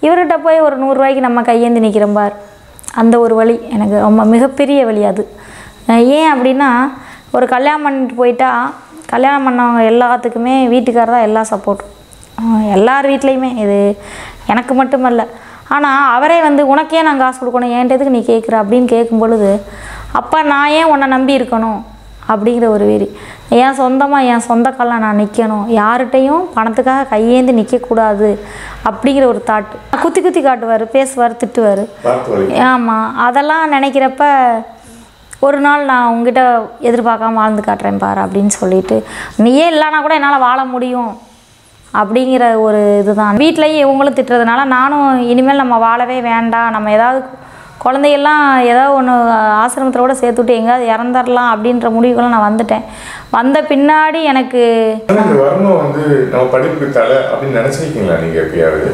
இவர்கிட்ட போய் ஒரு நூறுரூவாய்க்கு நம்ம கையேந்தி நிற்கிறோம் பார் அந்த ஒரு வழி எனக்கு ரொம்ப மிகப்பெரிய வழி அது அஹ் ஏன் அப்படின்னா ஒரு கல்யாணம் பண்ணிட்டு போயிட்டா கல்யாணம் பண்ணவங்க எல்லாத்துக்குமே வீட்டுக்காரர் தான் எல்லா சப்போர்ட்டும் எல்லார் வீட்லேயுமே இது எனக்கு மட்டுமல்ல ஆனால் அவரே வந்து உனக்கே நான் காசு கொடுக்கணும் ஏன்ட்டதுக்கு நீ கேட்குற அப்படின்னு கேட்கும் பொழுது அப்போ நான் ஏன் உன்னை நம்பி இருக்கணும் அப்படிங்கிற ஒரு வெறி என் சொந்தமாக என் சொந்த காலில் நான் நிற்கணும் யார்கிட்டையும் பணத்துக்காக கையேந்து நிற்கக்கூடாது அப்படிங்கிற ஒரு தாட் குத்தி குத்தி காட்டுவார் பேசுவார் திட்டுவார் பார்த்து வரைக்கும் ஆமாம் அதெல்லாம் நினைக்கிறப்ப ஒரு நாள் நான் உங்ககிட்ட எதிர்பார்க்காம வாழ்ந்து காட்டுறேன் பாரு அப்படின்னு சொல்லிட்டு நீயே இல்லைனா கூட என்னால் வாழ முடியும் அப்படிங்கிற ஒரு இதுதான் வீட்லேயும் இவங்களும் திட்டுறதுனால நானும் இனிமேல் நம்ம வாழவே வேண்டாம் நம்ம ஏதாவது குழந்தைகள்லாம் ஏதாவது ஒன்று ஆசிரமத்தில் கூட சேர்த்து விட்டு எங்கேயாவது இறந்துடலாம் அப்படின்ற முடிவுக்கெல்லாம் நான் வந்துட்டேன் வந்த பின்னாடி எனக்கு ஆனா இந்த வறுமை வந்து நம்ம படிப்புக்கு தலை அப்படின்னு நினைச்சிருக்கீங்களா நீங்க எப்பயாவது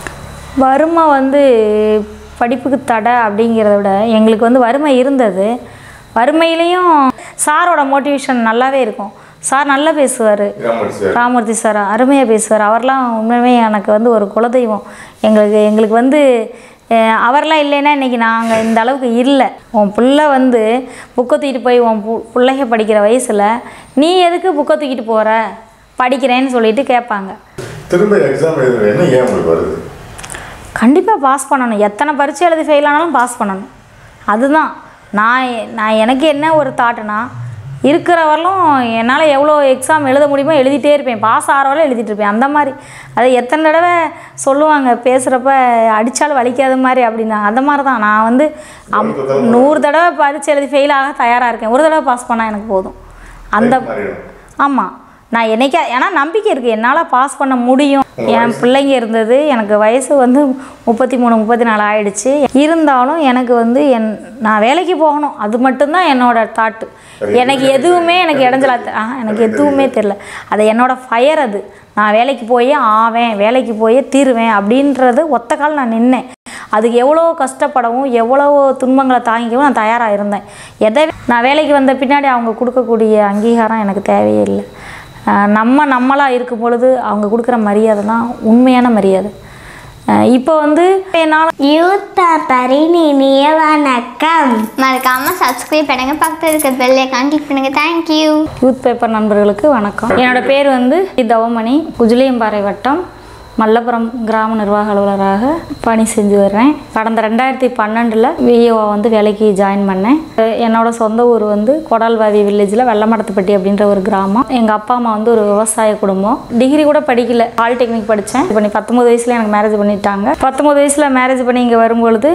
வறுமை வந்து படிப்புக்கு தடை அப்படிங்கிறத விட எங்களுக்கு வந்து வறுமை இருந்தது வறுமையிலையும் சாரோட மோட்டிவேஷன் நல்லாவே இருக்கும் சார் நல்லா பேசுவார் ராமர் சார் ராமூர்த்தி சார் அருமையாக பேசுவார் அவர்லாம் உண்மையுமே எனக்கு வந்து ஒரு குலதெய்வம் எங்களுக்கு எங்களுக்கு வந்து அஹ், அவர்லாம் இல்லைன்னா இன்றைக்கி நாங்கள் இந்த அளவுக்கு இல்லை உன் புள்ள வந்து புக்கை தூக்கிட்டு போய் உன் பு பிள்ளைங்க படிக்கிற வயசில் நீ எதுக்கு புக்கை தூக்கிட்டு போகிற படிக்கிறேன்னு சொல்லிட்டு கேட்பாங்க திரும்ப எக்ஸாம் எழுத என்ன ஏன் உங்களுக்கு வருது கண்டிப்பாக பாஸ் பண்ணணும் எத்தனை பரீட்சை எழுதி ஃபெயில் ஆனாலும் பாஸ் பண்ணணும் அதுதான் நான் எ- நான் எனக்கு என்ன ஒரு தாட்டுனா இருக்கிற வரலும் என்னால் எவ்வளோ எக்ஸாம் எழுத முடியுமோ எழுதிட்டே இருப்பேன் பாஸ் ஆகிற வரலும் எழுதிட்டு இருப்பேன் அந்த மாதிரி அதை எத்தனை தடவை சொல்லுவாங்க பேசுகிறப்ப அடித்தாலும் வலிக்காத மாதிரி அப்படின்னா அந்த மாதிரி தான் நான் வந்து அம்- நூறு தடவை பரீட்சை எழுதி ஃபெயில் ஆக தயாராக இருக்கேன் ஒரு தடவை பாஸ் பண்ணால் எனக்கு போதும் அந்த Life மாறிடும். ஆமாம் நான் என்னைக்கா ஏன்னா நம்பிக்கை இருக்குது என்னால் பாஸ் பண்ண முடியும் என் பிள்ளைங்க இருந்தது எனக்கு வயசு வந்து முப்பத்தி மூணு முப்பத்தி நாலு ஆயிடுச்சு இருந்தாலும் எனக்கு வந்து என் நான் வேலைக்கு போகணும் அது மட்டும்தான் என்னோட தாட்டு எனக்கு எதுவுமே எனக்கு இடைஞ்சலா தெ- ஆ எனக்கு எதுவுமே தெரில அது என்னோட ஃபயர் அது நான் வேலைக்கு போயே ஆவேன் வேலைக்கு போயே தீருவேன் அப்படின்றது ஒத்த கால் நான் நின்னேன் அதுக்கு எவ்வளோ கஷ்டப்படவும் எவ்வளோ துன்பங்களை தாங்கிக்கவும் நான் தயாராக இருந்தேன் எதை நான் வேலைக்கு வந்த பின்னாடி அவங்க கொடுக்கக்கூடிய அங்கீகாரம் எனக்கு தேவையே இல்லை அஹ் நம்ம நம்மளாக இருக்கும் பொழுது அவங்க கொடுக்குற மரியாதை தான் உண்மையான மரியாதை அஹ் இப்போ வந்து என்னால் யூத் பேப்பரின் இனிய வணக்கம் மறக்காம சப்ஸ்கிரைப் பண்ணுங்க பக்கத்தில் இருக்க பெல் ஐக்கான் கிளிக் பண்ணுங்க தேங்க்யூ யூத் பேப்பர் நண்பர்களுக்கு வணக்கம் என்னோட பேர் வந்து தவமணி குஜிலியம்பாறை வட்டம் மல்லபுரம் கிராம நிர்வாக அலுவலராக பணி செஞ்சு வர்றேன் கடந்த ரெண்டாயிரத்தி பன்னெண்டில் விஏஓ வந்து வேலைக்கு ஜாயின் பண்ணேன் அஹ் என்னோட சொந்த ஊர் வந்து கொடால்வாவி வில்லேஜில் வெள்ளமடத்துப்பட்டி அப்படின்ற ஒரு கிராமம் எங்கள் அப்பா அம்மா வந்து ஒரு விவசாய குடும்பம் டிகிரி கூட படிக்கல பாலிடெக்னிக் படித்தேன் பண்ணி பத்தொம்பது வயசில் எனக்கு மேரேஜ் பண்ணிட்டாங்க பத்தொம்பது வயசில் மேரேஜ் பண்ணி இங்கே வரும்பொழுது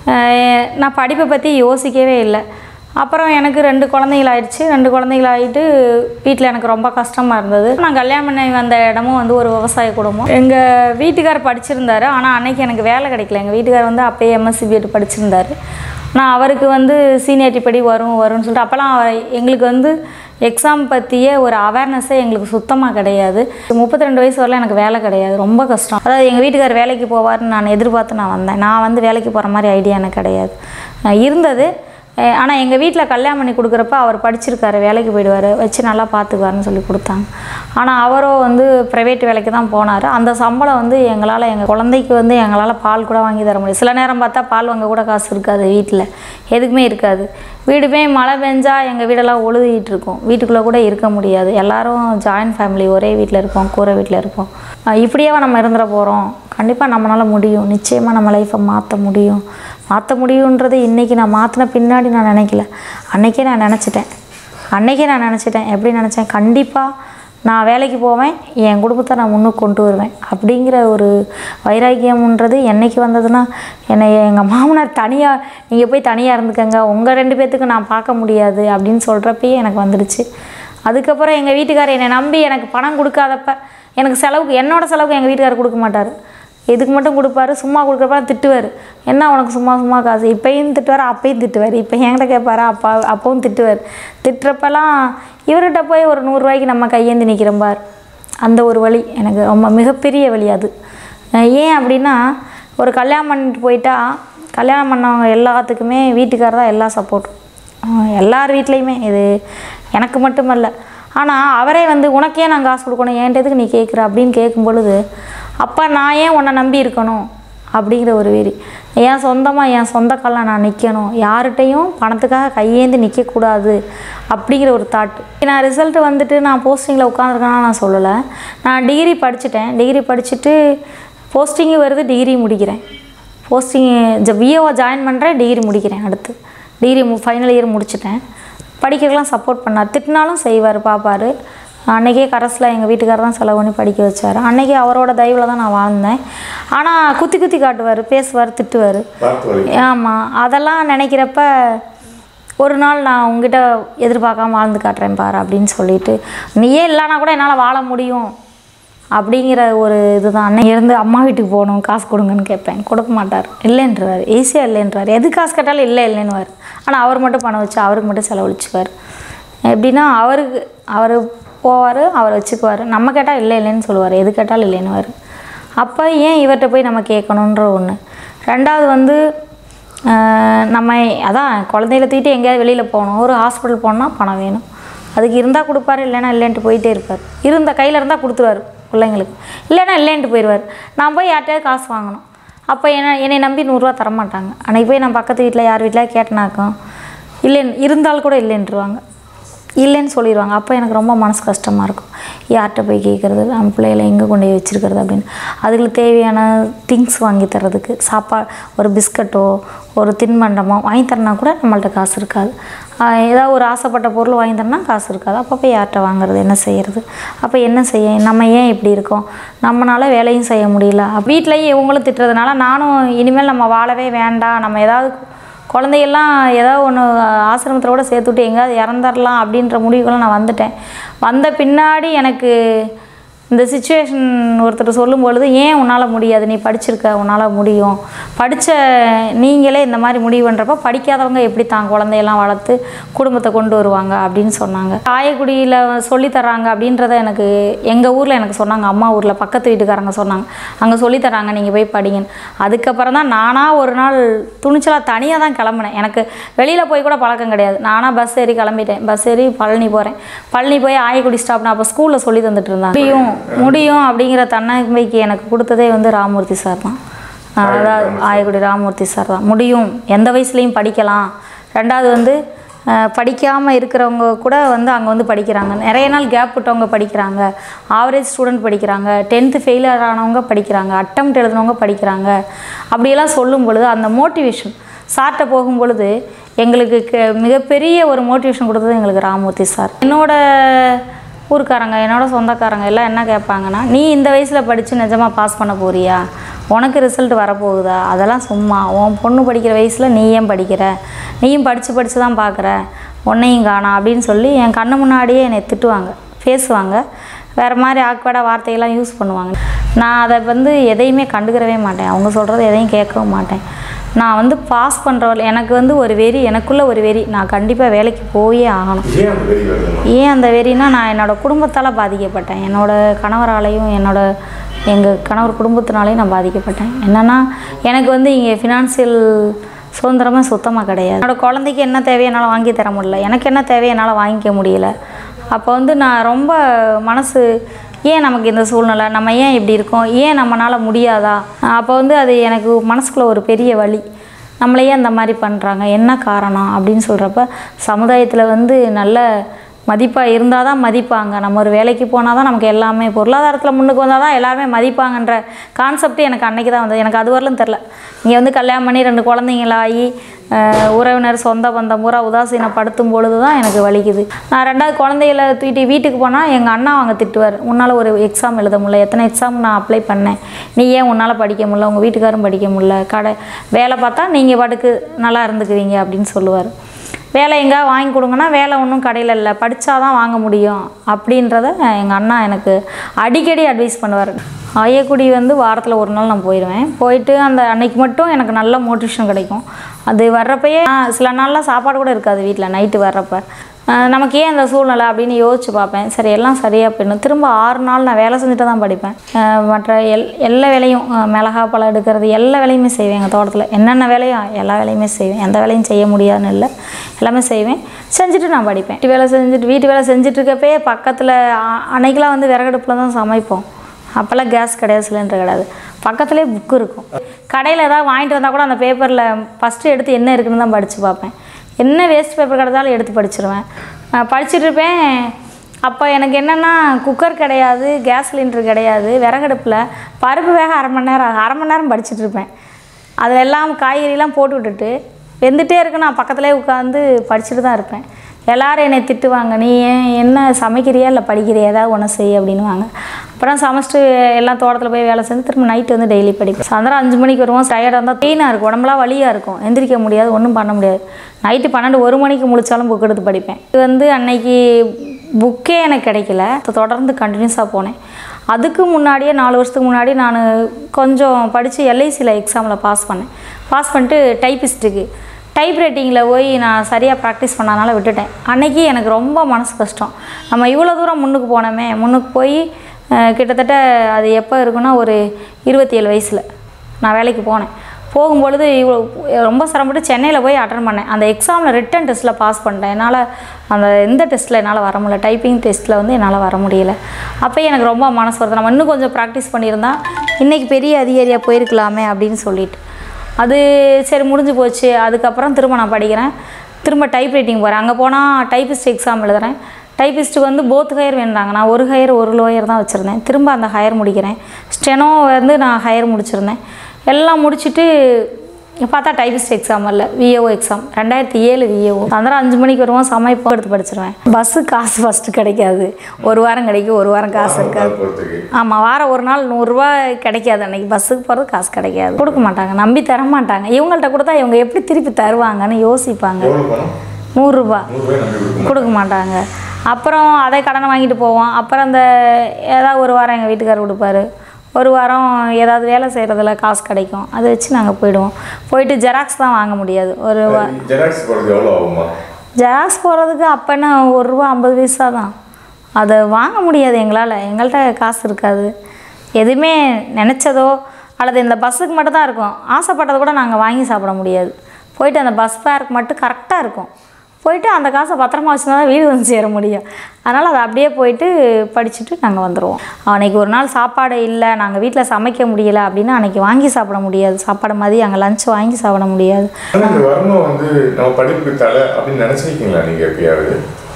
அஹ் நான் படிப்பை பற்றி யோசிக்கவே இல்லை அப்புறம் எனக்கு ரெண்டு குழந்தைகள் ஆயிடுச்சு ரெண்டு குழந்தைகள் ஆகிட்டு வீட்டில் எனக்கு ரொம்ப கஷ்டமாக இருந்தது நான் கல்யாணம் பண்ணி வந்த இடமும் வந்து ஒரு விவசாய குடும்பம் எங்கள் வீட்டுக்கார் படிச்சிருந்தாரு ஆனால் அன்னைக்கு எனக்கு வேலை கிடைக்கல எங்கள் வீட்டுக்கார் வந்து அப்பயே எம்எஸ்சி பிஎட் படிச்சிருந்தாரு நான் அவருக்கு வந்து சீனியாரிட்டி படி வரும் வரும்னு சொல்லிட்டு அப்போல்லாம் அவர் எங்களுக்கு வந்து எக்ஸாம் பற்றிய ஒரு அவேர்னஸே எங்களுக்கு சுத்தமாக கிடையாது முப்பத்தி ரெண்டு வயசு வரலாம் எனக்கு வேலை கிடையாது ரொம்ப கஷ்டம் அதாவது எங்கள் வீட்டுக்கார் வேலைக்கு போவார்னு நான் எதிர்பார்த்து நான் வந்தேன் நான் வந்து வேலைக்கு போகிற மாதிரி ஐடியா எனக்கு கிடையாது அஹ் இருந்தது ஆனால் எங்கள் வீட்டில் கல்யாணம் பண்ணி கொடுக்குறப்ப அவர் படிச்சிருக்காரு வேலைக்கு போயிடுவார் வச்சு நல்லா பார்த்துக்குவாருன்னு சொல்லி கொடுத்தாங்க ஆனால் அவரோ வந்து ப்ரைவேட் வேலைக்கு தான் போனார் அந்த சம்பளம் வந்து எங்களால் எங்கள் குழந்தைக்கு வந்து எங்களால் பால் கூட வாங்கி தர முடியும் சில நேரம் பார்த்தா பால் வாங்க கூட காசு இருக்காது வீட்டில் எதுக்குமே இருக்காது வீடுமே மழை பெஞ்சா எங்கள் வீடெல்லாம் ஒழுகிட்டு இருக்கும் வீட்டுக்குள்ளே கூட இருக்க முடியாது எல்லாரும் ஜாயின்ட் ஃபேமிலி ஒரே வீட்டில் இருப்போம் கூரை வீட்டில் இருப்போம் அஹ் இப்படியேவா நம்ம இருந்துட போகிறோம் கண்டிப்பாக நம்மளால் முடியும் நிச்சயமாக நம்ம லைஃப்பை மாற்ற முடியும் மாற்ற முடியுன்றது இன்றைக்கி நான் மாற்றின பின்னாடி நான் நினைக்கல அன்னைக்கே நான் நினச்சிட்டேன் அன்னைக்கே நான் நினச்சிட்டேன் எப்படி நினச்சேன் கண்டிப்பாக நான் வேலைக்கு போவேன் என் குடும்பத்தை நான் முன்னுக்கு கொண்டு வருவேன் அப்படிங்கிற ஒரு வைராக்கியம்ன்றது என்னைக்கு வந்ததுன்னா என்னை எங்கள் மாமனார் தனியாக நீங்கள் போய் தனியாக இருந்துக்கங்க உங்கள் ரெண்டு பேர்த்துக்கு நான் பார்க்க முடியாது அப்படின்னு சொல்கிறப்பயே எனக்கு வந்துடுச்சு அதுக்கப்புறம் எங்கள் வீட்டுக்காரர் என்னை நம்பி எனக்கு பணம் கொடுக்காதப்ப எனக்கு செலவுக்கு என்னோட செலவுக்கு எங்கள் வீட்டுக்காரர் கொடுக்க மாட்டார் இதுக்கு மட்டும் கொடுப்பாரு சும்மா கொடுக்குறப்ப திட்டுவார் என்ன உனக்கு சும்மா சும்மா காசு இப்பயும் திட்டுவார் அப்பயும் திட்டுவார் இப்போ என்கிட்ட கேட்பாரா அப்பா அப்பவும் திட்டுவார் திட்டுறப்பெல்லாம் இவர்கிட்ட போய் ஒரு நூறுரூவாய்க்கு நம்ம கையேந்தி நிற்கிறோம் பார் அந்த ஒரு வழி எனக்கு ரொம்ப மிகப்பெரிய வழி அது அஹ் ஏன் அப்படின்னா ஒரு கல்யாணம் பண்ணிட்டு போயிட்டா கல்யாணம் பண்ணவங்க எல்லாத்துக்குமே வீட்டுக்காரர் தான் எல்லா சப்போர்ட்டும் எல்லார் வீட்லேயுமே இது எனக்கு மட்டுமல்ல ஆனால் அவரே வந்து உனக்கே நான் காசு கொடுக்கணும் ஏன்ட்டதுக்கு நீ கேட்குற அப்படின்னு கேட்கும் பொழுது அப்போ நான் ஏன் உன்னை நம்பி இருக்கணும் அப்படிங்கிற ஒரு வெறி என் சொந்தமாக என் சொந்த காலில் நான் நிற்கணும் யார்கிட்டையும் பணத்துக்காக கையேந்தி நிற்கக்கூடாது அப்படிங்கிற ஒரு தாட் நான் ரிசல்ட் வந்துட்டு நான் போஸ்டிங்கில் உட்காந்துருக்கேன்னா நான் சொல்லலை நான் டிகிரி படிச்சுட்டேன் டிகிரி படிச்சுட்டு போஸ்டிங்கு வருது டிகிரி முடிக்கிறேன் போஸ்டிங் பிஏஓ ஜாயின் பண்ணுறேன் டிகிரி முடிக்கிறேன் அடுத்து டிகிரி ஃபைனல் இயர் முடிச்சிட்டேன் படிக்கிறதுக்கெலாம் சப்போர்ட் பண்ணார் திட்டினாலும் செய்வார் பார்ப்பார் அன்றைக்கே கரஸில் எங்கள் வீட்டுக்காரர் தான் செலவு பண்ணி படிக்க வச்சார் அன்றைக்கி அவரோட தயவில் தான் நான் வாழ்ந்தேன் ஆனால் குத்தி குத்தி காட்டுவார் பேசுவார் திட்டுவார் பார்த்து வரைக்கும் ஆமாம் அதெல்லாம் நினைக்கிறப்ப ஒரு நாள் நான் உங்ககிட்ட எதிர்பார்க்காம வாழ்ந்து காட்டுறேன் பாரு அப்படின்னு சொல்லிட்டு நீயே இல்லைனா கூட என்னால் வாழ முடியும் அப்படிங்கிற ஒரு இதுதான் அன்னை இருந்து அம்மா வீட்டுக்கு போகணும் காசு கொடுங்கன்னு கேட்பேன் கொடுக்க மாட்டார் இல்லைன்றார் ஈஸியாக இல்லைன்றார் எது காசு கேட்டாலும் இல்லை இல்லைன்னுவார் ஆனால் அவர் மட்டும் பணம் வச்சு அவருக்கு மட்டும் செலவழிச்சுக்குவார் எப்படின்னா அவருக்கு அவர் போவார் அவர் வச்சுக்குவார் நம்ம கேட்டால் இல்லை இல்லைன்னு சொல்லுவார் எது கேட்டாலும் இல்லைன்னுவார் அப்போ ஏன் இவர்கிட்ட போய் நம்ம கேட்கணுன்ற ஒன்று ரெண்டாவது வந்து ஆஹ், நம்ம அதான் குழந்தைகளை தூக்கிட்டு எங்கேயாவது வெளியில் போகணும் ஒரு ஹாஸ்பிட்டல் போகணுன்னா பணம் வேணும் அதுக்கு இருந்தால் கொடுப்பாரு இல்லைன்னா இல்லைன்ட்டு போயிட்டே இருப்பார் இருந்த கையில் இருந்தால் கொடுத்துருவாரு பிள்ளைங்களுக்கு இல்லைன்னா இல்லைன்ட்டு போயிடுவார் நான் போய் யார்கிட்டயாவது காசு வாங்கணும் அப்போ என்ன என்னை நம்பி நூறுரூவா தரமாட்டாங்க அன்றைக்கி போய் நான் பக்கத்து வீட்டில் யார் வீட்டில் கேட்டனாக்கும் இல்லைன்னு இருந்தால் கூட இல்லைன்ட்டுருவாங்க இல்லைன்னு சொல்லிடுவாங்க அப்போ எனக்கு ரொம்ப மனசு கஷ்டமாக இருக்கும் யார்கிட்ட போய் கேட்குறது நம்ம பிள்ளைகளை எங்கே கொண்டு போய் வச்சுருக்கிறது அப்படின்னு அதுகளுக்கு தேவையான திங்ஸ் வாங்கி தர்றதுக்கு சாப்பா ஒரு பிஸ்கட்டோ ஒரு தின்பண்டமோ வாங்கி தரனா கூட நம்மள்ட்ட காசு இருக்காது ஆஹ் ஏதாவது ஒரு ஆசைப்பட்ட பொருள் வாங்கி தரனா காசு இருக்காது அப்போ போய் யார்கிட்ட வாங்குறது என்ன செய்கிறது அப்போ என்ன செய்ய நம்ம ஏன் இப்படி இருக்கோம் நம்மளால வேலையும் செய்ய முடியல வீட்லேயும் இவங்களும் திட்டுறதுனால நானும் இனிமேல் நம்ம வாழவே வேண்டாம் நம்ம ஏதாவது குழந்தைகள்லாம் ஏதாவது ஒன்று ஆசிரமத்தில் சேர்த்து விட்டு எங்கேயாவது இறந்துடலாம் அப்படின்ற முடிவுக்கெல்லாம் நான் வந்துட்டேன் வந்த பின்னாடி எனக்கு இந்த சுச்சுவேஷன் ஒருத்தர் சொல்லும் பொழுது ஏன் உன்னால் முடியாது நீ படிச்சிருக்க உன்னால் முடியும் படித்த நீங்களே இந்த மாதிரி முடிவு பண்ணுறப்ப படிக்காதவங்க எப்படி தான் குழந்தையெல்லாம் வளர்த்து குடும்பத்தை கொண்டு வருவாங்க அப்படின்னு சொன்னாங்க ஆயக்குடியில் சொல்லித் தர்றாங்க அப்படின்றத எனக்கு எங்கள் ஊரில் எனக்கு சொன்னாங்க அம்மா ஊரில் பக்கத்து வீட்டுக்காரங்க சொன்னாங்க அங்கே சொல்லித் தராங்க நீங்கள் போய் படிங்கன்னு அதுக்கப்புறம் தான் நானாக ஒரு நாள் துணிச்சலாக தனியாக தான் கிளம்புனேன் எனக்கு வெளியில் போய் கூட பழக்கம் கிடையாது நானாக பஸ் ஏறி கிளம்பிட்டேன் பஸ் ஏறி பழனி போகிறேன் பழனி போய் ஆயக்குடி ஸ்டாப் நான் அப்போ ஸ்கூலில் சொல்லி தந்துட்டு இருந்தேன் முடியும் முடியும் அப்படிங்கிற தன்னம்பிக்கை எனக்கு கொடுத்ததே வந்து ராமூர்த்தி சார் தான் அதாவது ஆயக்குடி ராமூர்த்தி சார் தான் முடியும் எந்த வயசுலேயும் படிக்கலாம் ரெண்டாவது வந்து படிக்காமல் இருக்கிறவங்க கூட வந்து அங்கே வந்து படிக்கிறாங்க நிறைய நாள் கேப் விட்டவங்க படிக்கிறாங்க ஆவரேஜ் ஸ்டூடெண்ட் படிக்கிறாங்க டென்த்து ஃபெயிலியர் ஆனவங்க படிக்கிறாங்க அட்டம் எழுதினவங்க படிக்கிறாங்க அப்படியெல்லாம் சொல்லும் பொழுது அந்த மோட்டிவேஷன் சார்கிட்ட போகும் பொழுது எங்களுக்கு க- மிகப்பெரிய ஒரு மோட்டிவேஷன் கொடுத்தது எங்களுக்கு ராமூர்த்தி சார் என்னோட ஊர்க்காரங்க என்னோட சொந்தக்காரங்க எல்லாம் என்ன கேட்பாங்கன்னா நீ இந்த வயசில் படித்து நிஜமாக பாஸ் பண்ண போறியா உனக்கு ரிசல்ட் வரப்போகுதா அதெல்லாம் சும்மா உன் பொண்ணு படிக்கிற வயசில் நீ ஏன் படிக்கிற நீயும் படித்து படித்து தான் பார்க்குற உன்னையும் காணோம் அப்படின்னு சொல்லி என் கண்ணு முன்னாடியே என்னை திட்டுவாங்க பேசுவாங்க வேறு மாதிரி ஆக்வர்டாக வார்த்தையெல்லாம் யூஸ் பண்ணுவாங்க நான் அதை வந்து எதையுமே கண்டுக்கிறவே மாட்டேன் அவங்க சொல்கிறது எதையும் கேட்கவும் மாட்டேன் நான் வந்து பாஸ் பண்ணுறவள் எனக்கு வந்து ஒரு வெறி எனக்குள்ள ஒரு வெறி நான் கண்டிப்பாக வேலைக்கு போயே ஆகணும் ஏன் அந்த வெறி வருதுமா ஏன் அந்த வெறினா நான் என்னோட குடும்பத்தால் பாதிக்கப்பட்டேன் என்னோட கணவராலையும் என்னோட எங்கள் கணவர் குடும்பத்தினாலையும் நான் பாதிக்கப்பட்டேன் என்னென்னா எனக்கு வந்து இங்கே ஃபினான்சியல் சுதந்திரமே சுத்தமாக கிடையாது என்னோட குழந்தைக்கு என்ன தேவையோ என்னால் வாங்கி தர முடியல எனக்கு என்ன தேவையோ என்னால் வாங்கிக்க முடியல அப்போ வந்து நான் ரொம்ப மனசு ஏன் நமக்கு இந்த சூழ்நிலை நம்ம ஏன் இப்படி இருக்கோம் ஏன் நம்மளால் முடியாதா அப்போ வந்து அது எனக்கு மனசுக்குள்ள ஒரு பெரிய வலி நம்மளை ஏன் இந்த மாதிரி பண்ணுறாங்க என்ன காரணம் அப்படின்னு சொல்கிறப்ப சமுதாயத்தில் வந்து நல்ல மதிப்பாக இருந்தால் தான் மதிப்பாங்க நம்ம ஒரு வேலைக்கு போனால் தான் நமக்கு எல்லாமே பொருளாதாரத்தில் முன்னுக்கு வந்தால் தான் எல்லாருமே மதிப்பாங்கன்ற கான்செப்ட் எனக்கு அன்னைக்கு தான் வந்தது எனக்கு அது வரலும் தெரில இங்கே வந்து கல்யாணம் பண்ணி ரெண்டு குழந்தைங்களாகி அஹ், உறவினர் சொந்த பந்தம் பூரா உதாசீனப்படுத்தும் பொழுது தான் எனக்கு வலிக்குது நான் ரெண்டாவது குழந்தைகளை தூக்கிட்டு வீட்டுக்கு போனால் எங்கள் அண்ணா அவங்க திட்டுவார் உன்னால் ஒரு எக்ஸாம் எழுத முடியல எத்தனை எக்ஸாம் நான் அப்ளை பண்ணேன் நீ ஏன் உன்னால் படிக்க முடியல உங்கள் வீட்டுக்காரும் படிக்க முடியல கடை வேலை பார்த்தா நீங்கள் பாட்டுக்கு நல்லா இருந்துக்குவீங்க அப்படின்னு சொல்லுவார் வேலை எங்கேயா வாங்கி கொடுங்கன்னா வேலை ஒன்றும் கடையில் இல்லை படித்தா தான் வாங்க முடியும் அப்படின்றத எங்கள் அண்ணா எனக்கு அடிக்கடி அட்வைஸ் பண்ணுவார் ஆயக்குடி வந்து வாரத்தில் ஒரு நாள் நான் போயிடுவேன் போயிட்டு அந்த அன்னைக்கு மட்டும் எனக்கு நல்ல மோட்டிவேஷன் கிடைக்கும் அது வர்றப்பயே ஆ, சில நாள்லாம் சாப்பாடு கூட இருக்காது வீட்டில் நைட்டு வர்றப்ப அஹ் நமக்கு ஏன் இந்த சூழ்நிலை அப்படின்னு யோசிச்சு பார்ப்பேன் சரி எல்லாம் சரியாக போயிடும் திரும்ப ஆறு நாள் நான் வேலை செஞ்சுட்டு தான் படிப்பேன் அஹ் மற்ற எல் எல்லா வேலையும் அஹ் மிளகா பழம் எடுக்கிறது எல்லா வேலையுமே செய்வேன் எங்கள் தோட்டத்தில் என்னென்ன வேலையோ எல்லா வேலையுமே செய்வேன் எந்த வேலையும் செய்ய முடியாதுன்னு இல்லை எல்லாமே செய்வேன் செஞ்சுட்டு நான் படிப்பேன் வீட்டு வேலை செஞ்சுட்டு வீட்டு வேலை செஞ்சுட்டு இருக்கப்பே பக்கத்தில் அன்னைக்கெலாம் வந்து விறகடுப்பில் தான் சமைப்போம் அப்போல்லாம் கேஸ் கிடையாது சிலிண்டர் கிடையாது பக்கத்துலேயே புக்கு இருக்கும் கடையில் ஏதாவது வாங்கிட்டு வந்தால் கூட அந்த பேப்பரில் ஃபஸ்ட்டு எடுத்து என்ன இருக்குன்னு தான் படித்து பார்ப்பேன் என்ன வேஸ்ட் பேப்பர் கிடந்தாலும் எடுத்து படிச்சிருவேன் நான் படிச்சுட்டு இருப்பேன் அப்போ எனக்கு என்னென்னா குக்கர் கிடையாது கேஸ் சிலிண்டர் கிடையாது விறகடுப்பில் பருப்பு வேக அரை மணி நேரம் ஆகும். அரை மணி நேரம் படிச்சுட்டு இருப்பேன் அதில் எல்லாம் காய்கறிலாம் போட்டு விட்டுட்டு வெந்துட்டே இருக்கு நான் பக்கத்துலேயே உட்காந்து படிச்சுட்டு தான் இருப்பேன் எல்லாரும் என்னை திட்டுவாங்க நீ ஏன் என்ன சமைக்கிறியா இல்லை படிக்கிறியா ஏதாவது ஒன்று செய் அப்படின்னுவாங்க அப்புறம் சமைச்சிட்டு எல்லாம் தோட்டத்தில் போய் வேலை செஞ்சு திரும்ப நைட்டு வந்து டெய்லி படிப்பேன் சாயந்தரம் அஞ்சு மணிக்கு வருவோம் டயர்டாக இருந்தால் பெயினாக இருக்கும் உடம்புலாம் வலியாக இருக்கும் எந்திரிக்க முடியாது ஒன்றும் பண்ண முடியாது நைட்டு பன்னெண்டு ஒரு மணிக்கு முழிச்சாலும் புக் எடுத்து படிப்பேன் இது வந்து அன்னைக்கு புக்கே எனக்கு கிடைக்கல தொடர்ந்து கண்டினியூஸாக போனேன் அதுக்கு முன்னாடியே நாலு வருஷத்துக்கு முன்னாடி நான் கொஞ்சம் படித்து எல்ஐசியில் எக்ஸாமில் பாஸ் பண்ணேன் பாஸ் பண்ணிட்டு டைப்பிஸ்ட்டுக்கு டைப் ரைட்டிங்கில் போய் நான் சரியாக ப்ராக்டிஸ் பண்ணனால விட்டுட்டேன் அன்னைக்கு எனக்கு ரொம்ப மனசு கஷ்டம் நம்ம இவ்வளோ தூரம் முன்னுக்கு போனோமே முன்னுக்கு போய் அஹ், கிட்டத்தட்ட அது எப்போ இருக்குன்னா ஒரு இருபத்தி ஏழு வயசில் நான் வேலைக்கு போனேன் போகும்பொழுது இவ்வளோ ரொம்ப சிரமப்பட்டு சென்னையில் போய் அட்டன் பண்ணேன் அந்த எக்ஸாமில் ரிட்டன் டெஸ்ட்டில் பாஸ் பண்ணிட்டேன் என்னால் அந்த எந்த டெஸ்ட்டில் என்னால் வர முடியல டைப்பிங் டெஸ்ட்டில் வந்து என்னால் வர முடியல அப்போ எனக்கு ரொம்ப மனசு வருது நம்ம இன்னும் கொஞ்சம் ப்ராக்டிஸ் பண்ணியிருந்தா இன்றைக்கி பெரிய அதிகாரியாக போயிருக்கலாமே அப்படின்னு சொல்லிட்டு அது சரி முடிஞ்சு போச்சு அதுக்கப்புறம் திரும்ப நான் படிக்கிறேன் திரும்ப டைப் ரைட்டிங் போகிறேன் அங்கே போனால் டைப்பிஸ்ட் எக்ஸாம் எழுதுறேன் டைப்பிஸ்ட்டுக்கு வந்து போத் ஹையர் வேண்டாங்க நான் ஒரு ஹையர் ஒரு லோயர் தான் வச்சுருந்தேன் திரும்ப அந்த ஹையர் முடிக்கிறேன் ஸ்டெனோ வந்து நான் ஹையர் முடிச்சிருந்தேன் எல்லாம் முடிச்சுட்டு பார்த்தா டைப்பிஸ்ட் எக்ஸாம் இல்லை விஏஓ எக்ஸாம் ரெண்டாயிரத்தி ஏழு விஏஓ சாயந்தரம் அஞ்சு மணிக்கு வருவோம் சமைப்போ எடுத்து படிச்சிருவேன் பஸ்ஸு காசு ஃபஸ்ட்டு கிடைக்காது ஒரு வாரம் கிடைக்கும் ஒரு வாரம் காசு இருக்காது பொறுத்துக்கு ஆமாம் வாரம் ஒரு நாள் நூறுரூவா கிடைக்காது அன்னைக்கு பஸ்ஸுக்கு போகிறது காசு கிடைக்காது கொடுக்க மாட்டாங்க நம்பி தர மாட்டாங்க இவங்கள்ட்ட கொடுத்தா இவங்க எப்படி திருப்பி தருவாங்கன்னு யோசிப்பாங்க எவ்வளோ பணம் நூறுரூபா நூறுரூவாய் நம்பி கொடுக்க கொடுக்க மாட்டாங்க அப்புறம் அதை கடனை வாங்கிட்டு போவோம் அப்புறம் அந்த ஏதாவது ஒரு வாரம் எங்கள் வீட்டுக்காரர் கொடுப்பாரு ஒரு வாரம் ஏதாவது வேலை செய்கிறதுல காசு கிடைக்கும் அதை வச்சு நாங்கள் போயிடுவோம் போயிட்டு ஜெராக்ஸ் தான் வாங்க முடியாது ஒரு வா ஜெராக்ஸ் போடுறது எவ்வளோ ஆகுமா ஜெராக்ஸ் போகிறதுக்கு அப்போனா ஒரு ரூபா ஐம்பது பைசா தான் அதை வாங்க முடியாது எங்களால் எங்கள்கிட்ட காசு இருக்காது எதுவுமே நினச்சதோ அல்லது இந்த பஸ்ஸுக்கு மட்டும் தான் இருக்கும் ஆசைப்பட்டதை கூட நாங்கள் வாங்கி சாப்பிட முடியாது போயிட்டு அந்த பஸ் ஃபேருக்கு மட்டும் கரெக்டாக இருக்கும் போயிட்டு அந்த காசை பத்திரமா வச்சுருந்தா தான் வீடு வந்து சேர முடியும் அதனால் அதை அப்படியே போயிட்டு படிச்சுட்டு நாங்கள் வந்துடுவோம் அன்றைக்கி ஒரு நாள் சாப்பாடு இல்லை நாங்கள் வீட்டில் சமைக்க முடியல அப்படின்னா அன்றைக்கி வாங்கி சாப்பிட முடியாது சாப்பாடு மதியம் அங்கே லஞ்ச் வாங்கி சாப்பிட முடியாது ஆனா இந்த வருமானம் வந்து நம்ம படிப்புக்கு தலை அப்படின்னு நினச்சிருக்கீங்களா நீங்கள் எப்பயாவது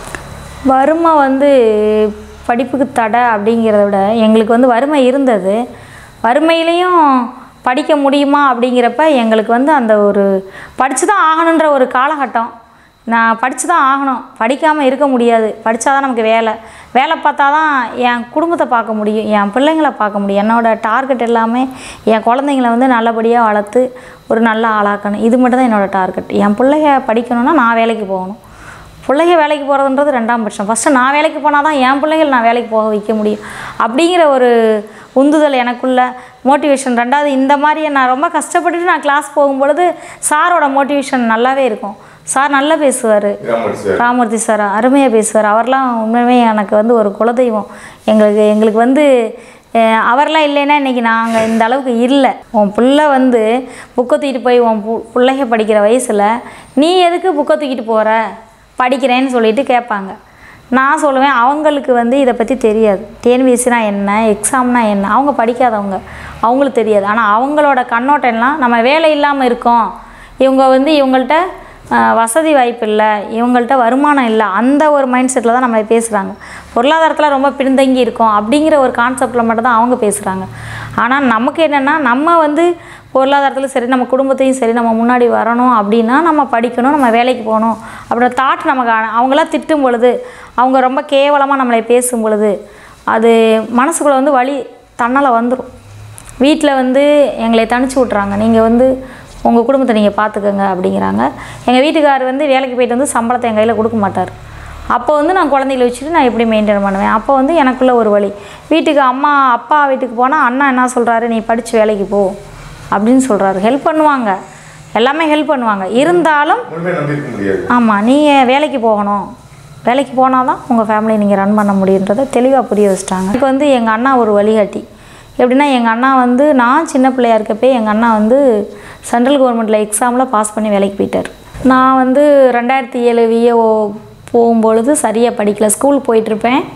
வறுமை வந்து படிப்புக்கு தடை அப்படிங்கிறத விட எங்களுக்கு வந்து வறுமை இருந்தது வறுமையிலையும் படிக்க முடியுமா அப்படிங்கிறப்ப எங்களுக்கு வந்து அந்த ஒரு படித்து தான் ஆகணுன்ற ஒரு காலகட்டம் நான் படித்து தான் ஆகணும் படிக்காமல் இருக்க முடியாது படித்தா தான் நமக்கு வேலை வேலை பார்த்தா தான் என் குடும்பத்தை பார்க்க முடியும் என் பிள்ளைங்கள பார்க்க முடியும் என்னோட டார்கெட் எல்லாமே என் குழந்தைங்கள வந்து நல்லபடியாக வளர்த்து ஒரு நல்ல ஆளாக்கணும் இது மட்டும் தான் என்னோடய டார்கெட் என் பிள்ளைங்க படிக்கணும்னா நான் வேலைக்கு போகணும் பிள்ளைங்க வேலைக்கு போகிறதுன்றது ரெண்டாம் பட்சம் ஃபஸ்ட்டு நான் வேலைக்கு போனால் தான் என் பிள்ளைகள் நான் வேலைக்கு போக வைக்க முடியும் அப்படிங்கிற ஒரு உந்துதல் எனக்குள்ள மோட்டிவேஷன் ரெண்டாவது இந்த மாதிரி நான் ரொம்ப கஷ்டப்பட்டுட்டு நான் கிளாஸ் போகும்பொழுது சாரோட மோட்டிவேஷன் நல்லாவே இருக்கும் சார் நல்லா பேசுவார் ராமர் சார் ராமூர்த்தி சார் அருமையாக பேசுவார் அவர்லாம் உண்மையுமே எனக்கு வந்து ஒரு குலதெய்வம் எங்களுக்கு எங்களுக்கு வந்து அஹ், அவர்லாம் இல்லைன்னா இன்றைக்கி நாங்கள் இந்த அளவுக்கு இல்லை உன் புள்ள வந்து புக்கை தூக்கிட்டு போய் உன் பு பிள்ளைங்க படிக்கிற வயசில் நீ எதுக்கு புக்கை தூக்கிட்டு போகிற படிக்கிறேன்னு சொல்லிட்டு கேட்பாங்க நான் சொல்லுவேன் அவங்களுக்கு வந்து இதை பற்றி தெரியாது டிஎன்பிஎஸ்சினா என்ன எக்ஸாம்னா என்ன அவங்க படிக்காதவங்க அவங்களுக்கு தெரியாது ஆனால் அவங்களோட கண்ணோட்டம்லாம் நம்ம வேலை இல்லாமல் இருக்கோம் இவங்க வந்து இவங்கள்ட்ட ஆஹ், வசதி வாய்ப்பு இல்லை இவங்கள்ட்ட வருமானம் இல்லை அந்த ஒரு மைண்ட் செட்டில் தான் நம்ம பேசுகிறாங்க பொருளாதாரத்தில் ரொம்ப பின்தங்கி இருக்கோம் அப்படிங்கிற ஒரு கான்செப்டில் மட்டும் தான் அவங்க பேசுகிறாங்க ஆனால் நமக்கு என்னென்னா நம்ம வந்து பொருளாதாரத்தில் சரி நம்ம குடும்பத்தையும் சரி நம்ம முன்னாடி வரணும் அப்படின்னா நம்ம படிக்கணும் நம்ம வேலைக்கு போகணும் அப்படின்ற தாட் நமக்கு ஆ- அவங்களாம் திட்டும் பொழுது அவங்க ரொம்ப கேவலமாக நம்மளை பேசும் பொழுது அது மனசுக்குள்ளே வந்து வலி தன்னால் வந்துடும் வீட்டில் வந்து எங்களை தனிச்சு விட்றாங்க நீங்கள் வந்து உங்கள் குடும்பத்தை நீங்கள் பார்த்துக்கோங்க அப்படிங்கிறாங்க எங்கள் வீட்டுக்காரர் வந்து வேலைக்கு போயிட்டு வந்து சம்பளத்தை என் கையில் கொடுக்க மாட்டார் அப்போ வந்து நான் குழந்தைகளை வச்சுட்டு நான் எப்படி மெயின்டைன் பண்ணுவேன் அப்போ வந்து எனக்குள்ள ஒரு வழி வீட்டுக்கு அம்மா அப்பா வீட்டுக்கு போனால் அண்ணா என்ன சொல்கிறாரு நீ படித்து வேலைக்கு போ அப்படின்னு சொல்கிறாரு ஹெல்ப் பண்ணுவாங்க எல்லாமே ஹெல்ப் பண்ணுவாங்க இருந்தாலும் முழுமையாக நம்பி இருக்க முடியாது ஆமாம் நீங்கள் வேலைக்கு போகணும் வேலைக்கு போனால் தான் உங்கள் ஃபேமிலியை நீங்கள் ரன் பண்ண முடியுன்றதை தெளிவாக புரிய வச்சிட்டாங்க எனக்கு வந்து எங்கள் அண்ணா ஒரு வழிகாட்டி எப்படின்னா எங்கள் அண்ணா வந்து நான் சின்ன பிள்ளையா இருக்கப்பே எங்கள் அண்ணா வந்து சென்ட்ரல் கவர்மெண்ட்டில் எக்ஸாமில் பாஸ் பண்ணி வேலைக்கு போயிட்டார் நான் வந்து ரெண்டாயிரத்தி ஏழு விஏஓ போகும்பொழுது சரியாக படிக்கல ஸ்கூல் போயிட்டுருப்பேன்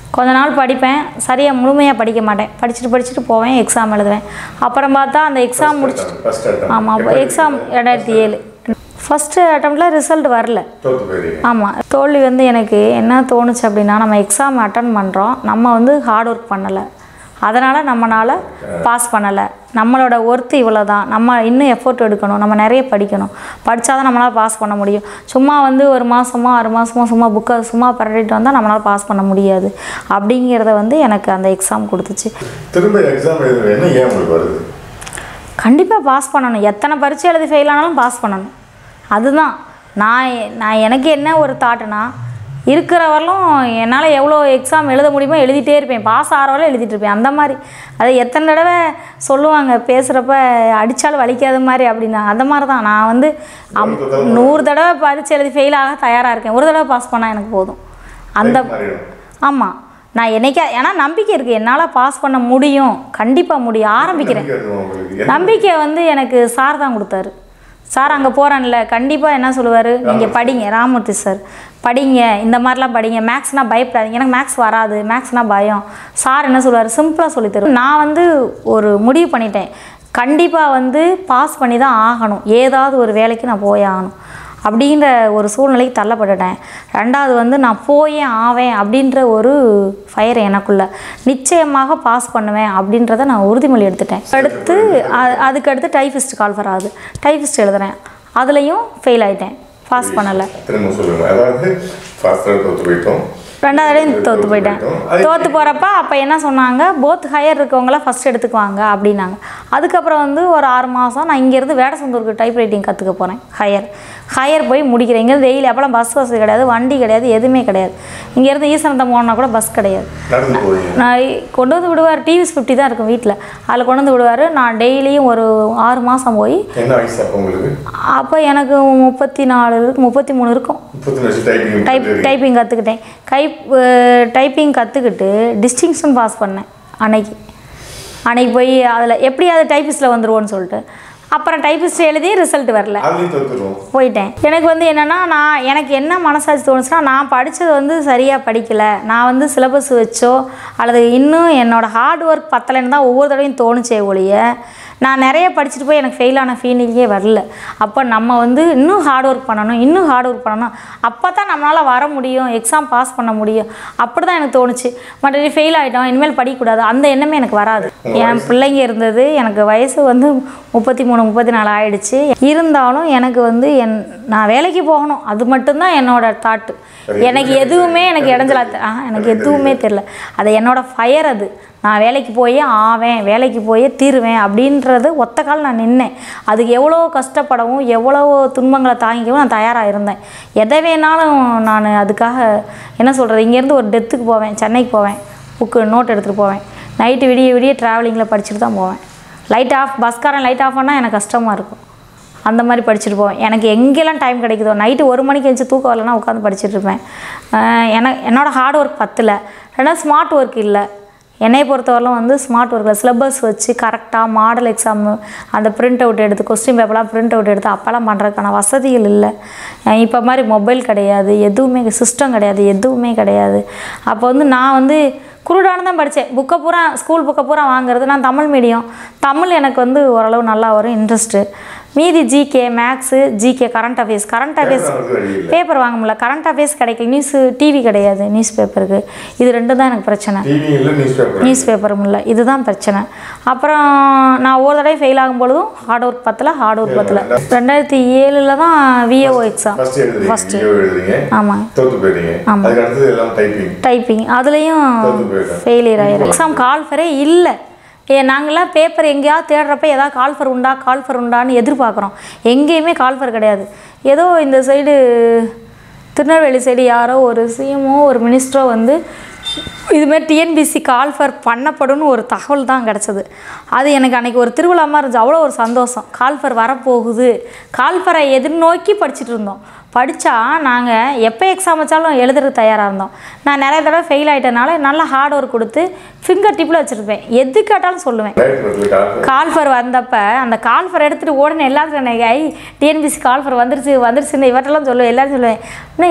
கொஞ்ச நாள் படிப்பேன் சரியாக முழுமையாக படிக்க மாட்டேன் படிச்சுட்டு படிச்சுட்டு போவேன் எக்ஸாம் எழுதுவேன் அப்புறம் பார்த்தா அந்த எக்ஸாம் முடிச்சு ஃபர்ஸ்ட் அட்டம் ஆமாம் எக்ஸாம் ரெண்டாயிரத்தி ஏழு ஃபஸ்ட்டு அட்டம்ப்டில் ரிசல்ட் வரல தோத்து போயிருக்கீங்க ஆமாம் தோல்வி வந்து எனக்கு என்ன தோணுச்சு அப்படின்னா நம்ம எக்ஸாம் அட்டன் பண்ணுறோம் நம்ம வந்து ஹார்ட் ஒர்க் பண்ணலை அதனால் நம்மளால் பாஸ் பண்ணலை நம்மளோட ஒர்த்து இவ்வளோ தான் நம்ம இன்னும் எஃபோர்ட் எடுக்கணும் நம்ம நிறைய படிக்கணும் படித்தா தான் நம்மளால் பாஸ் பண்ண முடியும் சும்மா வந்து ஒரு மாதமோ ஆறு மாதமோ சும்மா புக்கை சும்மா பரட்டிட்டு வந்தால் நம்மளால் பாஸ் பண்ண முடியாது அப்படிங்கிறத வந்து எனக்கு அந்த எக்ஸாம் கொடுத்துச்சு திரும்ப எக்ஸாம் எழுதுறது என்ன ஏன் உங்களுக்கு வருது கண்டிப்பாக பாஸ் பண்ணணும் எத்தனை பரீட்சை எழுதி ஃபெயில் ஆனாலும் பாஸ் பண்ணணும் அதுதான் நான் எ- நான் எனக்கு என்ன ஒரு தாட்டுனா இருக்கிற வரலும் என்னால் எவ்வளோ எக்ஸாம் எழுத முடியுமோ எழுதிட்டே இருப்பேன் பாஸ் ஆகிற வரலும் எழுதிட்டு இருப்பேன் அந்த மாதிரி அது எத்தனை தடவை சொல்லுவாங்க பேசுகிறப்ப அடித்தாலும் வலிக்காத மாதிரி அப்படின்னாங்க அந்த மாதிரி தான் நான் வந்து அம்- நூறு தடவை பரீட்சை எழுதி ஃபெயில் ஆக தயாராக இருக்கேன் ஒரு தடவை பாஸ் பண்ணால் எனக்கு போதும் அந்த மாறிடும் ஆமாம் நான் என்னைக்கா ஏன்னா நம்பிக்கை இருக்குது என்னால் பாஸ் பண்ண முடியும் கண்டிப்பாக முடியும் ஆரம்பிக்கிறேன் நம்பிக்கை இருக்குமா உங்களுக்கு என்ன நம்பிக்கை வந்து எனக்கு சார் தான் கொடுத்தாரு சார் அங்கே போகிறேன்ல கண்டிப்பாக என்ன சொல்லுவார் நீங்கள் படிங்க ராமூர்த்தி சார் படிங்க இந்த மாதிரிலாம் படிங்க மேக்ஸ்னால் பயப்படாதீங்க எனக்கு மேக்ஸ் வராது மேக்ஸ்னால் பயம் சார் என்ன சொல்லுவார் சிம்பிளாக சொல்லி தரும் நான் வந்து ஒரு முடிவு பண்ணிட்டேன் கண்டிப்பாக வந்து பாஸ் பண்ணி தான் ஆகணும் ஏதாவது ஒரு வேலைக்கு நான் போய் ஆகணும் அப்படின்ற ஒரு சூழ்நிலைக்கு தள்ளப்பட்டுட்டேன் ரெண்டாவது வந்து நான் போயே ஆவேன் அப்படின்ற ஒரு ஃபயர் எனக்குள்ள நிச்சயமாக பாஸ் பண்ணுவேன் அப்படின்றத நான் உறுதிமொழி எடுத்துட்டேன் அடுத்து அ- அதுக்கு அடுத்து டைஃபிஸ்ட் கால்ஃபர் ஆகுது டைஃபிஸ்ட் எழுதுறேன் அதுலேயும் ஃபெயில் ஆயிட்டேன் பாஸ் பண்ணலை திரும்ப சொல்லுங்க அதாவது ஃபாஸ்ட்டாக தோத்து போயிட்டோம் ரெண்டாவது தடவையும் தோற்று போயிட்டேன் அது- தோற்று போகிறப்ப அப்போ என்ன சொன்னாங்க போத் ஹையர் இருக்கவங்கள ஃபஸ்ட் எடுத்துக்குவாங்க அப்படின்னாங்க அதுக்கப்புறம் வந்து ஒரு ஆறு மாதம் நான் இங்கேருந்து வேடசந்தூருக்கு டைப் ரைட்டிங் கற்றுக்க போகிறேன் ஹையர் ஹையர் போய் முடிக்கிறேன் இங்கேருந்து டெய்லி அப்போலாம் பஸ் வசதி கிடையாது வண்டி கிடையாது எதுவுமே கிடையாது இங்கேருந்து ஈசனத்தம் போனால் கூட பஸ் கிடையாது நடந்து போவீங்க நான் கொண்டு வந்து விடுவார் டிவிஎஸ் ஃபிஃப்டி தான் இருக்கும் வீட்டில் அதில் கொண்டு வந்து விடுவார் நான் டெய்லியும் ஒரு ஆறு மாதம் போய் என்ன வயசு அப்போ உங்களுக்கு அப்போ எனக்கு முப்பத்தி நாலு இருக்கு முப்பத்தி மூணு இருக்கும் முப்பத்தி லட்சம் டைப்பிங் டைப் டைப்பிங் கற்றுக்கிட்டேன் கை டைப்பிங் கற்றுக்கிட்டு டிஸ்டிங்ஷன் பாஸ் பண்ணேன் அன்னைக்கு அன்னைக்கு போய் அதில் எப்படி அது டைப்பிஸ்ட்டில் வந்துருவோன்னு சொல்லிட்டு அப்புறம் டைப்பிஸ்ட் எழுதி ரிசல்ட் வரல அதுலேயும் தோத்துருவோம் போயிட்டேன் எனக்கு வந்து என்னென்னா நான் எனக்கு என்ன மனசாட்சி தோணுச்சுன்னா நான் படித்தது வந்து சரியாக படிக்கலை நான் வந்து சிலபஸ் வச்சோ அல்லது இன்னும் என்னோடய ஹார்ட் ஒர்க் பத்தலைன்னு தான் ஒவ்வொரு தடவையும் தோணுச்சே ஒழிய நான் நிறைய படிச்சுட்டு போய் எனக்கு ஃபெயில் ஆன ஃபீலிங்கே வரல அப்போ நம்ம வந்து இன்னும் ஹார்ட் ஒர்க் பண்ணணும் இன்னும் ஹார்ட் ஒர்க் பண்ணணும் அப்போ தான் நம்மளால் வர முடியும் எக்ஸாம் பாஸ் பண்ண முடியும் அப்படி தான் எனக்கு தோணுச்சு மற்ற ஃபெயில் ஆகிட்டோம் இனிமேல் படிக்கக்கூடாது அந்த எண்ணமே எனக்கு வராது என் பிள்ளைங்க இருந்தது எனக்கு வயசு வந்து முப்பத்தி மூணு முப்பத்தி நாலு ஆயிடுச்சு இருந்தாலும் எனக்கு வந்து என் நான் வேலைக்கு போகணும் அது மட்டும்தான் என்னோட தாட்டு எனக்கு எதுவுமே எனக்கு இடைஞ்சலா தெ- ஆஹா, எனக்கு எதுவுமே தெரில அது என்னோட ஃபயர் அது நான் வேலைக்கு போயே ஆவேன் வேலைக்கு போயே தீருவேன் அப்படின்றது ஒத்த கால் நான் நின்னேன் அதுக்கு எவ்வளோ கஷ்டப்படவும் எவ்வளோ துன்பங்களை தாங்கிக்கவும் நான் தயாராக இருந்தேன் எதை வேணாலும் நான் அதுக்காக என்ன சொல்கிறது இங்கேருந்து ஒரு டெத்துக்கு போவேன் சென்னைக்கு போவேன் புக்கு நோட் எடுத்துகிட்டு போவேன் நைட்டு விடிய விடிய ட்ராவலிங்கில் படிச்சுட்டு தான் போவேன் லைட் ஆஃப் பஸ்காரன் லைட் ஆஃப் பண்ணால் எனக்கு கஷ்டமாக இருக்கும் அந்த மாதிரி படிச்சுட்டு போவேன் எனக்கு எங்கெல்லாம் டைம் கிடைக்குதோ நைட்டு ஒரு மணிக்கு எழுந்து தூக்கம் வரலன்னா உட்காந்து படிச்சுட்டு இருப்பேன் எனக்கு என்னோடய ஹார்ட் ஒர்க் பத்தல ரெண்டாவது ஸ்மார்ட் ஒர்க் இல்லை என்னை பொறுத்தவரையிலும் வந்து ஸ்மார்ட் ஒர்க்கில் சிலபஸ் வச்சு கரெக்டாக மாடல் எக்ஸாமு அந்த பிரிண்ட் அவுட் எடுத்து கொஸ்டின் பேப்பர்லாம் பிரிண்ட் அவுட் எடுத்து அப்போல்லாம் பண்ணுறதுக்கான வசதிகள் இல்லை அஹ் இப்போ மாதிரி மொபைல் கிடையாது எதுவுமே சிஸ்டம் கிடையாது எதுவுமே கிடையாது அப்போ வந்து நான் வந்து குருடான தான் படித்தேன் புக்கை பூரா ஸ்கூல் புக்கை பூரா வாங்குறது நான் தமிழ் மீடியம் தமிழ் எனக்கு வந்து ஓரளவு நல்லா வரும் இன்ட்ரெஸ்ட்டு மீதி GK maths GK current affairs current affairs நமக்கு வழி இல்லை பேப்பர் வாங்க முடியல கரண்ட் அஃபேர்ஸ் கிடைக்கல நியூஸ் டிவி கிடையாது நியூஸ் பேப்பருக்கு இது ரெண்டும் தான் எனக்கு பிரச்சனை டிவி இல்லை நியூஸ் பேப்பர் நியூஸ் பேப்பரும் இல்லை இதுதான் பிரச்சனை அப்புறம் நான் ஒரு தடவை ஃபெயில் ஆகும் பொழுதும் ஹார்ட் ஒர்க் பத்தல ஹார்ட் ஒர்க் பத்தல ரெண்டாயிரத்தி ஏழில் தான் விஏஓ எக்ஸாம் ஃபர்ஸ்ட் எழுதுறீங்க First. விஓ எழுதுறீங்க ஆமாம் தோத்து போயிட்டீங்க அதுக்கு அடுத்தது எல்லாம் டைப்பிங் டைப்பிங் அதுலேயும் தோத்து போயிட்டேன் ஃபெயிலியர் ஆயிரும் எக்ஸாம் கால்ஃபரே இல்லை ஏ நாங்களாம் பேப்பர் எங்கேயாவது தேடுறப்ப ஏதாவது கால்ஃபர் உண்டா கால்ஃபர் உண்டான்னு எதிர்பார்க்குறோம் எங்கேயுமே கால்ஃபர் கிடையாது ஏதோ இந்த சைடு திருநெல்வேலி சைடு யாரோ ஒரு சிஎமோ ஒரு மினிஸ்டரோ வந்து இதுமாரி டிஎன்பிசி கால்ஃபர் பண்ணப்படும்னு ஒரு தகவல் தான் கிடச்சது அது எனக்கு அன்றைக்கி ஒரு திருவிழா மாதிரி இருந்துச்சு அவ்வளோ ஒரு சந்தோஷம் கால்ஃபர் வரப்போகுது கால்ஃபரை எதிர்நோக்கி படிச்சுட்டு இருந்தோம் படித்தா நாங்கள் எப்போ எக்ஸாம் வச்சாலும் எழுதுறது தயாராக இருந்தோம் நான் நிறைய தடவை ஃபெயில் ஆகிட்டனால நல்லா ஹார்ட் ஒர்க் கொடுத்து ஃபிங்கர் டிப்பில் வச்சுருப்பேன் எது கேட்டாலும் சொல்லுவேன் ரைட் பட்டில் கால் கால்ஃபர் வந்தப்ப அந்த கால்ஃபர் எடுத்துகிட்டு ஓடனே எல்லாரும் சொன்னேன் ஐ டிஎன்பிசி கால்ஃபர் வந்துருச்சு வந்துருச்சு இந்த இவற்றெல்லாம் சொல்லுவேன் எல்லாரும் சொல்லுவேன் அண்ணே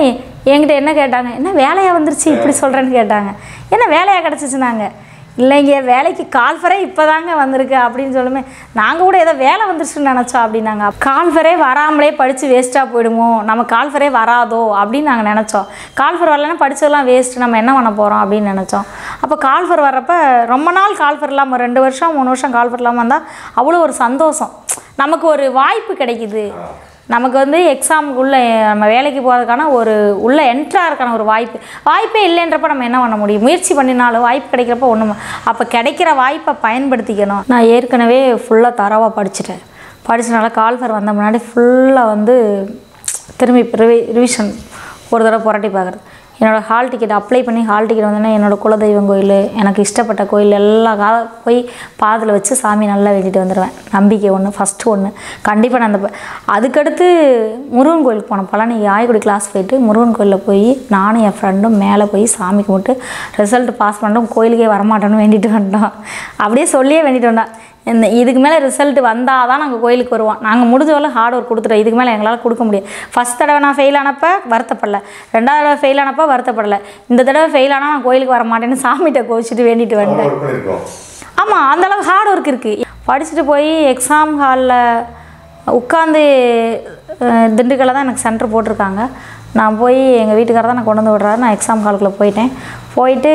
என்கிட்ட என்ன கேட்டாங்க என்ன வேலையாக வந்துருச்சு இப்படி சொல்கிறேன்னு கேட்டாங்க என்ன வேலையாக கிடச்சிச்சுனாங்க இல்லைங்க வேலைக்கு கால்ஃபரே இப்போ தாங்க வந்திருக்கு அப்படின்னு சொல்லுமே நாங்கள் கூட ஏதோ வேலை வந்துருச்சுன்னு நினச்சோம் அப்படின்னாங்க கால்ஃபரே வராமலே படித்து வேஸ்ட்டாக போயிடுமோ நம்ம கால்ஃபரே வராதோ அப்படின்னு நாங்கள் நினச்சோம் கால்ஃபர் வரலைன்னா படித்ததெல்லாம் வேஸ்ட் நம்ம என்ன பண்ண போகிறோம் அப்படின்னு நினச்சோம் அப்போ கால்ஃபர் வர்றப்ப ரொம்ப நாள் கால்ஃபர் இல்லாமல் ரெண்டு வருஷம் மூணு வருஷம் கால்ஃபர் இல்லாமல் இருந்தால் அவ்வளோ ஒரு சந்தோஷம் நமக்கு ஒரு வாய்ப்பு கிடைக்குது நமக்கு வந்து எக்ஸாமுக்கு உள்ள நம்ம வேலைக்கு போகிறதுக்கான ஒரு உள்ள என்ட்ராகிறதுக்கான ஒரு வாய்ப்பு வாய்ப்பே இல்லைன்றப்ப நம்ம என்ன பண்ண முடியும் முயற்சி பண்ணினாலும் வாய்ப்பு கிடைக்கிறப்ப ஒன்றும் அப்போ கிடைக்கிற வாய்ப்பை பயன்படுத்திக்கணும் நான் ஏற்கனவே ஃபுல்லாக தரவாக படிச்சுட்டேன் படிச்சனால கால்ஃபர் வந்த முன்னாடி ஃபுல்லாக வந்து திரும்பி ரிவி ரிவிஷன் ஒரு தடவை புரட்டி பார்க்குறது என்னோடய ஹால் டிக்கெட் அப்ளை பண்ணி ஹால் டிக்கெட் வந்தோடனே என்னோடய குலதெய்வம் கோயில் எனக்கு இஷ்டப்பட்ட கோயில் எல்லா கா போய் பாதில் வச்சு சாமி நல்லா வேண்டிட்டு வந்துடுவேன் நம்பிக்கை ஒன்று ஃபஸ்ட்டு ஒன்று கண்டிப்பாக நான் அந்த ப- அதுக்கடுத்து முருகன் கோயிலுக்கு போனேன் பழனி ஆயக்குடி கிளாஸ் போயிட்டு முருகன் கோயிலில் போய் நானும் என் ஃப்ரெண்டும் மேலே போய் சாமி கும்பிட்டு ரிசல்ட் பாஸ் பண்ணிட்டோம் கோயிலுக்கே வரமாட்டோன்னு வேண்டிட்டு வந்துட்டோம் அப்படியே சொல்லியே வேண்டிட்டு வந்தோம் இந்த இதுக்கு மேலே ரிசல்ட் வந்தால் தான் நாங்கள் கோயிலுக்கு வருவோம் நாங்கள் முடிஞ்ச வரல ஹார்ட் ஒர்க் கொடுத்துட்டோம் இதுக்கு மேலே எங்களால் கொடுக்க முடியாது ஃபஸ்ட் தடவை நான் ஃபெயில் ஆனப்போ வருத்தப்படல ரெண்டாவது தடவை ஃபெயில் ஆனப்போ வருத்தப்படல இந்த தடவை ஃபெயில் ஆனால் நான் கோயிலுக்கு வர மாட்டேன்னு சாமிகிட்ட கோச்சிட்டு வேண்டிட்டு அவ்வளோ வந்தேன் ஒர்க் பண்ணியிருக்கோம் ஆமாம் அந்தளவு ஹார்ட் ஒர்க் இருக்குது படிச்சுட்டு போய் எக்ஸாம் ஹாலில் உட்காந்து திண்டுக்கல்ல தான் எனக்கு சென்டர் போட்டிருக்காங்க நான் போய் எங்கள் வீட்டுக்காரர் தான் நான் கொண்டு வந்து விடுறாரு நான் எக்ஸாம் ஹாலுக்குள்ளே போயிட்டேன் போயிட்டு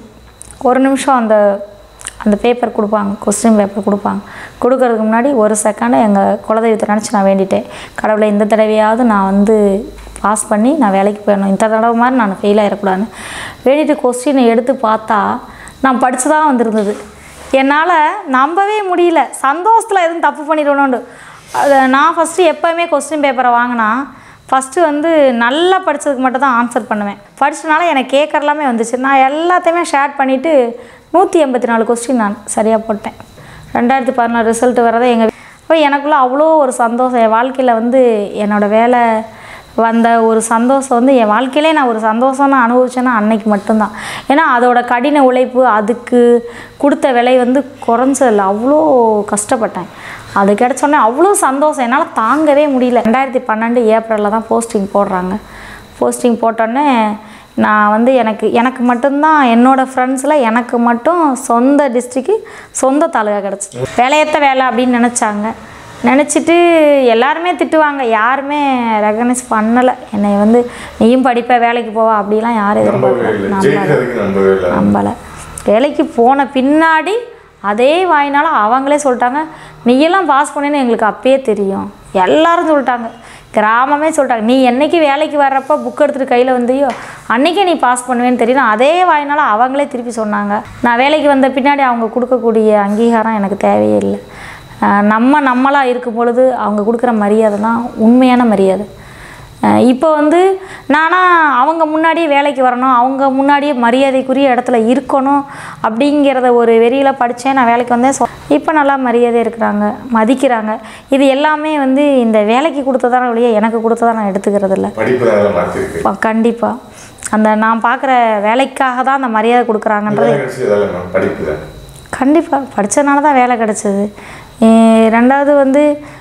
ஒரு நிமிஷம் அந்த அந்த பேப்பர் கொடுப்பாங்க கொஸ்டின் பேப்பர் கொடுப்பாங்க கொடுக்கறதுக்கு முன்னாடி ஒரு செகண்ட் எங்கள் குலதெய்வத்தை நினச்சி நான் வேண்டிட்டேன் கடவுளை இந்த தடவையாவது நான் வந்து பாஸ் பண்ணி நான் வேலைக்கு போயிடணும் இந்த தடவை மாதிரி நான் ஃபெயில் ஆகிடக்கூடாதுன்னு வேண்டிட்டு கொஸ்டினை எடுத்து பார்த்தா நான் படித்து தான் வந்திருந்தது என்னால் நம்பவே முடியல சந்தோஷத்தில் எதுவும் தப்பு பண்ணிடணும்னு அதை நான் ஃபஸ்ட்டு எப்போவுமே கொஸ்டின் பேப்பரை வாங்கினா ஃபஸ்ட்டு வந்து நல்லா படித்ததுக்கு மட்டும் தான் ஆன்சர் பண்ணுவேன் படிச்சனால எனக்கு கேட்குற எல்லாமே வந்துச்சு நான் எல்லாத்தையுமே ஷேர் பண்ணிவிட்டு நூற்றி எண்பத்தி நாலு கொஸ்டின் நான் சரியாக போட்டேன் ரெண்டாயிரத்தி பதினாறு ரிசல்ட் வரதை எங்கள் அப்போ எனக்குள்ளே அவ்வளோ ஒரு சந்தோஷம் என் வாழ்க்கையில் வந்து என்னோடய வேலை வந்த ஒரு சந்தோஷம் வந்து என் வாழ்க்கையிலே நான் ஒரு சந்தோஷம் நான் அனுபவிச்சேன்னா அன்னைக்கு மட்டும்தான் ஏன்னா அதோட கடின உழைப்பு அதுக்கு கொடுத்த விலை வந்து குறைஞ்சதில்ல அவ்வளோ கஷ்டப்பட்டேன் அது கிடச்சோன்னே அவ்வளோ சந்தோஷம் என்னால் தாங்கவே முடியல ரெண்டாயிரத்தி பன்னெண்டு ஏப்ரலில் தான் போஸ்டிங் போடுறாங்க போஸ்டிங் போட்டோன்னே நான் வந்து எனக்கு எனக்கு மட்டும்தான் என்னோடய ஃப்ரெண்ட்ஸில் எனக்கு மட்டும் சொந்த டிஸ்ட்ரிக்கு சொந்த தாலுகா கிடச்சி வேலையத்த வேலை அப்படின்னு நினச்சாங்க நினச்சிட்டு எல்லாருமே திட்டுவாங்க யாருமே ரெகனைஸ் பண்ணலை என்னை வந்து நீயும் படிப்ப வேலைக்கு போவா அப்படிலாம் யாரும் நம்பவே எதிர்பார்க்கல இல்லை நம்பலை ஜெயிக்கிறதுக்கு நம்பவே இல்லை நம்பலை வேலைக்கு போன பின்னாடி அதே வாயினால அவங்களே சொல்லிட்டாங்க நீயெல்லாம் பாஸ் பண்ணின்னு எங்களுக்கு அப்பயே தெரியும் எல்லாரும் சொல்லிட்டாங்க கிராமமே சொல்லிட்டாங்க நீ என்னைக்கு வேலைக்கு வர்றப்ப புக் எடுத்துகிட்டு கையில் வந்தியோ அன்றைக்கே நீ பாஸ் பண்ணுவேன்னு தெரியும் அதே வாயினால அவங்களே திருப்பி சொன்னாங்க நான் வேலைக்கு வந்த பின்னாடி அவங்க கொடுக்கக்கூடிய அங்கீகாரம் எனக்கு தேவையே இல்லை அஹ் நம்ம நம்மளாக இருக்கும் பொழுது அவங்க கொடுக்குற மரியாதை தான் உண்மையான மரியாதை அஹ் இப்போ வந்து நானா அவங்க முன்னாடியே வேலைக்கு வரணும் அவங்க முன்னாடியே மரியாதைக்குரிய இடத்துல இருக்கணும் அப்படிங்கிறத ஒரு வெறியில் படித்தேன் நான் வேலைக்கு வந்தேன் ஸோ இப்போ நல்லா மரியாதை இருக்கிறாங்க மதிக்கிறாங்க இது எல்லாமே வந்து இந்த வேலைக்கு கொடுத்ததான வழியே எனக்கு கொடுத்ததா நான் எடுத்துக்கிறது இல்லை படிப்பு தான் அதெல்லாம் மாற்றிருக்கு கண்டிப்பாக அந்த நான் பார்க்குற வேலைக்காக தான் அந்த மரியாதை கொடுக்குறாங்கன்றது வேலை கிடைச்சது எதால மேம் படிப்பு தான் கண்டிப்பாக படித்தனால தான் வேலை கிடச்சிது ரெண்டாவது வந்து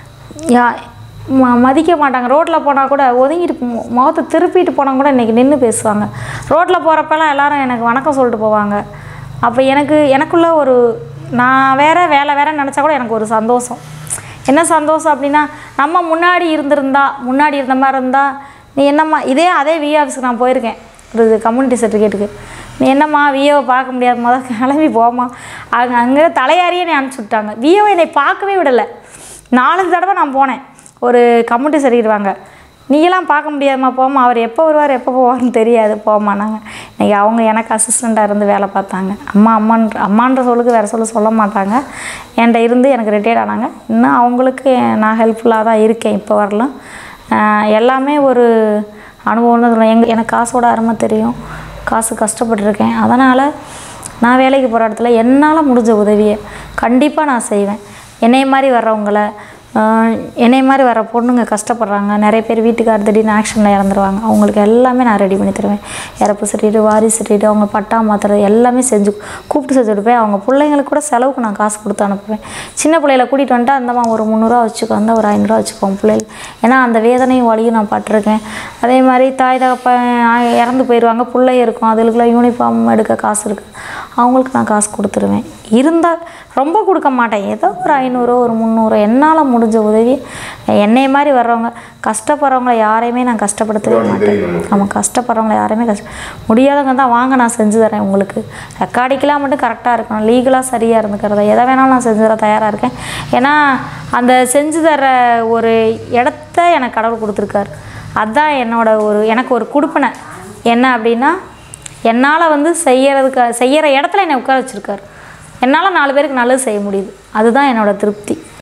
யா ம மதிக்க மாட்டாங்க ரோட்டில் போனால் கூட ஒதுங்கிட்டு மு- முகத்தை திருப்பிட்டு போனால் கூட இன்றைக்கி நின்று பேசுவாங்க ரோட்டில் போகிறப்பெல்லாம் எல்லாரும் எனக்கு வணக்கம் சொல்லிட்டு போவாங்க அப்போ எனக்கு எனக்குள்ள ஒரு நான் வேற வேலை வேற நினச்சா கூட எனக்கு ஒரு சந்தோஷம் என்ன சந்தோஷம் அப்படின்னா நம்ம முன்னாடி இருந்திருந்தா முன்னாடி இருந்த மாதிரி இருந்தால் நீ என்னம்மா இதே அதே வி ஆஃபீஸுக்கு நான் போயிருக்கேன் ஒரு கம்யூனிட்டி சர்டிஃபிகேட்டுக்கு நீ என்னம்மா விஏவை பார்க்க முடியாது முதல் கிளம்பி போமா அங்கே அங்கே தலையாரியே என்னை அனுப்பிச்சி விட்டாங்க விஏவை என்னை பார்க்கவே விடலை நாலஞ்சு தடவை நான் போனேன் ஒரு கம்யூனிட்டி சர்டிஃபிகேட் வாங்க நீங்களாம் பார்க்க முடியாதும்மா போமா அவர் எப்போ வருவார் எப்போ போவார்னு தெரியாது போமா நாங்கள் இன்றைக்கி அவங்க எனக்கு அசிஸ்டண்ட்டாக இருந்து வேலை பார்த்தாங்க அம்மா அம்மான்ற அம்மான்ற சொல்லுக்கு வேறு சொல்ல சொல்ல மாட்டாங்க என்கிட்ட இருந்து எனக்கு ரிட்டையர்ட் ஆனாங்க இன்னும் அவங்களுக்கு நான் ஹெல்ப்ஃபுல்லாக தான் இருக்கேன் இப்போ வரலாம் ஆஹ் எல்லாமே ஒரு அனுபவம் தான் சொல்லலாம் எங்க எனக்கு காசோட அருமை தெரியும் காசு கஷ்டப்பட்டிருக்கேன் அதனால் நான் வேலைக்கு போகிற இடத்துல என்னால் முடிஞ்ச உதவியை கண்டிப்பாக நான் செய்வேன் என்னைய மாதிரி வர்றவங்கள ஆஹ் என்னை மாதிரி வர பொண்ணுங்க கஷ்டப்படுறாங்க நிறைய பேர் வீட்டுக்கார் திடீர்னு ஆக்ஷனில் இறந்துருவாங்க அவங்களுக்கு எல்லாமே நான் ரெடி பண்ணி தருவேன் இறப்பு சர்டிஃபிகேட் வாரிசு சர்டிஃபிகேட் அவங்க பட்டா மாத்துறது எல்லாமே செஞ்சு கூப்பிட்டு செஞ்சு கொடுப்பேன் அவங்க பிள்ளைங்களுக்கு கூட செலவுக்கு நான் காசு கொடுத்து அனுப்புவேன் சின்ன பிள்ளையில கூட்டிகிட்டு வந்துட்டு அந்தம்மா ஒரு முந்நூறுரூவா வச்சுக்கோ அந்த ஒரு ஐநூறுரூவா வச்சுக்கோங்க பிள்ளைகள் ஏன்னா அந்த வேதனையும் வலியும் நான் பட்டிருக்கேன் அதே மாதிரி தாய் தகப்பன் ஆ- இறந்து போயிடுவாங்க பிள்ளை இருக்கும் அதுகளுக்குலாம் யூனிஃபார்ம் எடுக்க காசு இருக்குது அவங்களுக்கு நான் காசு கொடுத்துருவேன் இருந்தால் ரொம்ப கொடுக்க மாட்டேன் ஏதோ ஒரு ஐநூறு ஒரு முந்நூறு என்னால் முடிஞ்ச உதவி என்னைய மாதிரி வர்றவங்க கஷ்டப்படுறவங்கள யாரையுமே நான் கஷ்டப்படுத்தவே உங்களுக்கு மாட்டேன் தெரியும் நமக்கு. ஆமாம் கஷ்டப்படுறவங்கள யாரையுமே கஷ்ட முடியாதவங்க தான் வாங்க நான் செஞ்சு தரேன் உங்களுக்கு ரெக்கார்டிக்கெலாம் மட்டும் கரெக்டாக இருக்கணும் லீகலாக சரியாக இருந்துக்கிறத எதை வேணாலும் நான் செஞ்சு தர தயாராக இருக்கேன் ஏன்னா அந்த செஞ்சு தர ஒரு இடத்த எனக்கு கடவுள் கொடுத்துருக்காரு அதுதான் என்னோட ஒரு எனக்கு ஒரு கொடுப்பனை என்ன அப்படின்னா என்னால் வந்து செய்யறதுக்கு செய்கிற இடத்துல என்னை உட்கார வச்சுருக்காரு என்னால் நாலு பேருக்கு நல்லது செய்ய முடியுது அதுதான் என்னோட திருப்தி